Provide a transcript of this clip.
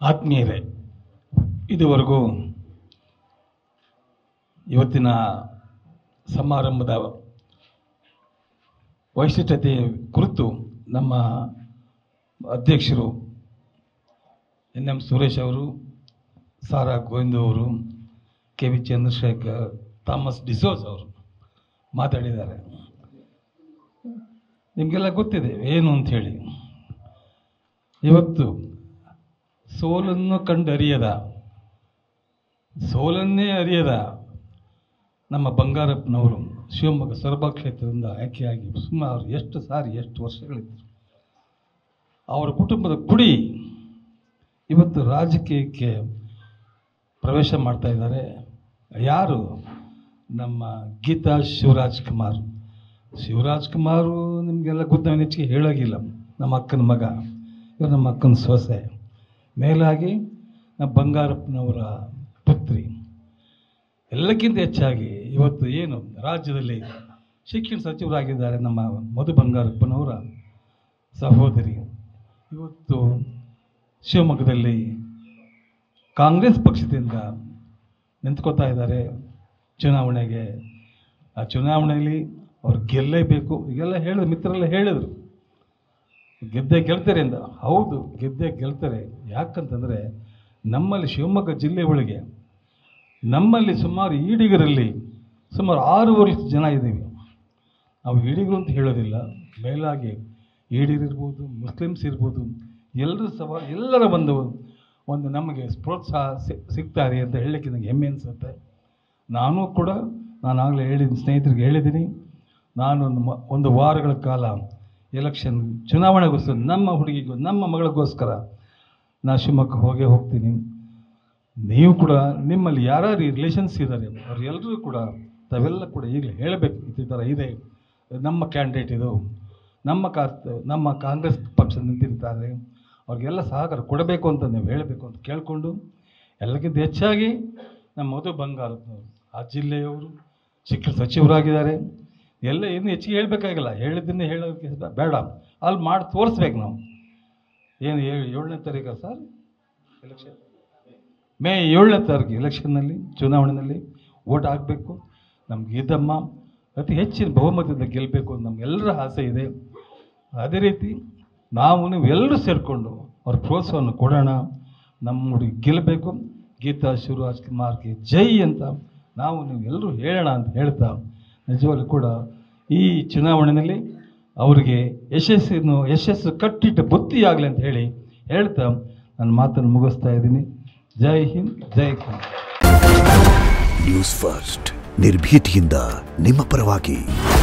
ಆತ್ಮೀಯರೇ ಇದುವರೆಗೂ ಇವತ್ತಿನ ಸಮಾರಂಭದ ವೈಶಿಷ್ಟ್ಯತೆ ಕುರಿತು ನಮ್ಮ ಅಧ್ಯಕ್ಷರು ಎನ್ ಎಂ ಸುರೇಶ್ ಅವರು ಸಾರಾ ಗೋವಿಂದ ಅವರು ಕೆ ವಿ ಚಂದ್ರಶೇಖರ್ ಥಾಮಸ್ ಡಿಸೋಸ್ ಅವರು ಮಾತಾಡಿದ್ದಾರೆ ನಿಮಗೆಲ್ಲ ಗೊತ್ತಿದೆ ಏನು ಅಂತ ಹೇಳಿ ಇವತ್ತು ಸೋಲನ್ನು ಕಂಡರಿಯದ ಸೋಲನ್ನೇ ಅರಿಯದ ನಮ್ಮ ಬಂಗಾರಪ್ಪನವರು ಶಿವಮೊಗ್ಗ ಸೊರಬ ಕ್ಷೇತ್ರದಿಂದ ಆಯ್ಕೆಯಾಗಿ ಸುಮಾರು ಎಷ್ಟು ಸಾರಿ ಎಷ್ಟು ವರ್ಷಗಳಿದ್ರು ಅವರ ಕುಟುಂಬದ ಕುಡಿ ಇವತ್ತು ರಾಜಕೀಯಕ್ಕೆ ಪ್ರವೇಶ ಮಾಡ್ತಾ ಇದ್ದಾರೆ ಯಾರು ನಮ್ಮ ಗೀತಾ ಶಿವರಾಜ್ ಕುಮಾರ್ ಶಿವರಾಜ್ ಕುಮಾರು ನಿಮಗೆಲ್ಲ ಗೊತ್ತ ಹೆಚ್ಚಿಗೆ ಹೇಳೋಗಿಲ್ಲ ನಮ್ಮ ಅಕ್ಕನ ಮಗ ಇವರು ನಮ್ಮ ಅಕ್ಕನ ಸೊಸೆ ಮೇಲಾಗಿ ನಮ್ಮ ಬಂಗಾರಪ್ಪನವರ ಪುತ್ರಿ ಎಲ್ಲಕ್ಕಿಂತ ಹೆಚ್ಚಾಗಿ ಇವತ್ತು ಏನು ರಾಜ್ಯದಲ್ಲಿ ಶಿಕ್ಷಣ ಸಚಿವರಾಗಿದ್ದಾರೆ ನಮ್ಮ ಮಧು ಬಂಗಾರಪ್ಪನವರ ಸಹೋದರಿ ಇವತ್ತು ಶಿವಮೊಗ್ಗದಲ್ಲಿ ಕಾಂಗ್ರೆಸ್ ಪಕ್ಷದಿಂದ ನಿಂತ್ಕೋತಾ ಇದ್ದಾರೆ ಚುನಾವಣೆಗೆ ಆ ಚುನಾವಣೆಯಲ್ಲಿ ಅವ್ರು ಗೆಲ್ಲೇಬೇಕು ಈಗೆಲ್ಲ ಹೇಳಿದ್ರು ಮಿತ್ರರೆಲ್ಲ ಹೇಳಿದರು ಗೆದ್ದೆ ಗೆಲ್ತಾರೆ ಅಂತ ಹೌದು ಗೆದ್ದೆ ಗೆಲ್ತಾರೆ ಯಾಕಂತಂದರೆ ನಮ್ಮಲ್ಲಿ ಶಿವಮೊಗ್ಗ ಜಿಲ್ಲೆ ಒಳಗೆ ನಮ್ಮಲ್ಲಿ ಸುಮಾರು ಈಡಿಗರಲ್ಲಿ ಸುಮಾರು ಆರೂವರೆ ಲಕ್ಷ ಜನ ಇದ್ದೀವಿ ನಾವು ಈಡಿಗರು ಅಂತ ಹೇಳೋದಿಲ್ಲ ಮೇಲಾಗಿ ಈಡಿರಿರ್ಬೋದು ಮುಸ್ಲಿಮ್ಸ್ ಇರ್ಬೋದು ಎಲ್ಲರೂ ಸಹ ಎಲ್ಲರ ಒಂದು ಒಂದು ನಮಗೆ ಪ್ರೋತ್ಸಾಹ ಸಿ- ಸಿಗ್ತಾ ಇದೆ ಅಂತ ಹೇಳಲಿಕ್ಕೆ ನನಗೆ ಹೆಮ್ಮೆ ಅನಿಸುತ್ತೆ ನಾನು ಕೂಡ ನಾನು ಆಗಲೇ ಹೇಳಿದ ಸ್ನೇಹಿತರಿಗೆ ಹೇಳಿದ್ದೀನಿ ನಾನು ಒಂದು ಮ ಒಂದು ವಾರಗಳ ಕಾಲ ಎಲೆಕ್ಷನ್ ಚುನಾವಣೆಗೋಸ್ಕರ ನಮ್ಮ ಹುಡುಗಿಗೂ ನಮ್ಮ ಮಗಳಿಗೋಸ್ಕರ ನಾ ಶಿವಮೊಗ್ಗ ಹೋಗೇ ಹೋಗ್ತೀನಿ ನೀವು ಕೂಡ ನಿಮ್ಮಲ್ಲಿ ಯಾರ್ಯಾರು ರಿಲೇಷನ್ಸ್ ಇದ್ದಾರೆ ಅವರೆಲ್ಲರೂ ಕೂಡ ತಾವೆಲ್ಲ ಕೂಡ ಈಗಲೇ ಹೇಳಬೇಕು ಈ ಥರ ಇದೆ ನಮ್ಮ ಕ್ಯಾಂಡಿಡೇಟ್ ಇದು ನಮ್ಮ ಕಾ ನಮ್ಮ ಕಾಂಗ್ರೆಸ್ ಪಕ್ಷ ನಿಂತಿರ್ತಾರೆ ಅವ್ರಿಗೆಲ್ಲ ಸಹಕಾರ ಕೊಡಬೇಕು ಅಂತ ನೀವು ಹೇಳಬೇಕು ಅಂತ ಕೇಳಿಕೊಂಡು ಎಲ್ಲಕ್ಕಿಂತ ಹೆಚ್ಚಾಗಿ ನಮ್ಮ ಮಧು ಬಂಗಾರಪ್ಪನವರು ಆ ಜಿಲ್ಲೆಯವರು ಶಿಕ್ಷಣ ಸಚಿವರಾಗಿದ್ದಾರೆ ಎಲ್ಲ ಇನ್ನು ಹೆಚ್ಚಿಗೆ ಹೇಳಬೇಕಾಗಿಲ್ಲ ಹೇಳಿದ್ದನ್ನೇ ಹೇಳೋಕ್ಕೆ ಬೇಡ ಅಲ್ಲಿ ಮಾಡಿ ತೋರಿಸ್ಬೇಕು ನಾವು ಏನು ಏಳು ಏಳನೇ ತಾರೀಕ ಸರ್ ಎಲೆಕ್ಷನ್ ಮೇ ಏಳನೇ ತಾರೀಕು ಎಲೆಕ್ಷನ್ನಲ್ಲಿ ಚುನಾವಣೆಯಲ್ಲಿ ಓಟ್ ಹಾಕಬೇಕು ನಮ್ಗೆ ಗೀತಮ್ಮ ಅತಿ ಹೆಚ್ಚಿನ ಬಹುಮತದಿಂದ ಗೆಲ್ಲಬೇಕು ಅಂತ ನಮಗೆಲ್ಲರ ಆಸೆ ಇದೆ ಅದೇ ರೀತಿ ನಾವು ನೀವು ಎಲ್ಲರೂ ಸೇರಿಕೊಂಡು ಅವ್ರ ಪ್ರೋತ್ಸಾಹವನ್ನು ಕೊಡೋಣ ನಮ್ಮ ಹುಡುಗಿ ಗೆಲ್ಲಬೇಕು ಗೀತಾ ಶಿವರಾಜ್ ಕುಮಾರ್ಗೆ ಜೈ ಅಂತ ನಾವು ನೀವು ಎಲ್ಲರೂ ಹೇಳೋಣ ಅಂತ ಹೇಳ್ತಾ ನಿಜವಾಗ್ಲೂ ಕೂಡ ಈ ಚುನಾವಣೆಯಲ್ಲಿ ಅವರಿಗೆ ಯಶಸ್ಸನ್ನು ಯಶಸ್ಸು ಕಟ್ಟಿಟ್ಟು ಬುತ್ತಿಯಾಗಲಿ ಅಂತ ಹೇಳಿ ಹೇಳ್ತಾ ನನ್ನ ಮಾತನ್ನು ಮುಗಿಸ್ತಾ ಇದ್ದೀನಿ ಜೈ ಹಿಂದ್ ಜೈ ಕನ್ನಡ ನ್ಯೂಸ್ ಫಸ್ಟ್ ನಿರ್ಭೀತಿಯಿಂದ ನಿಮ್ಮ ಪರವಾಗಿ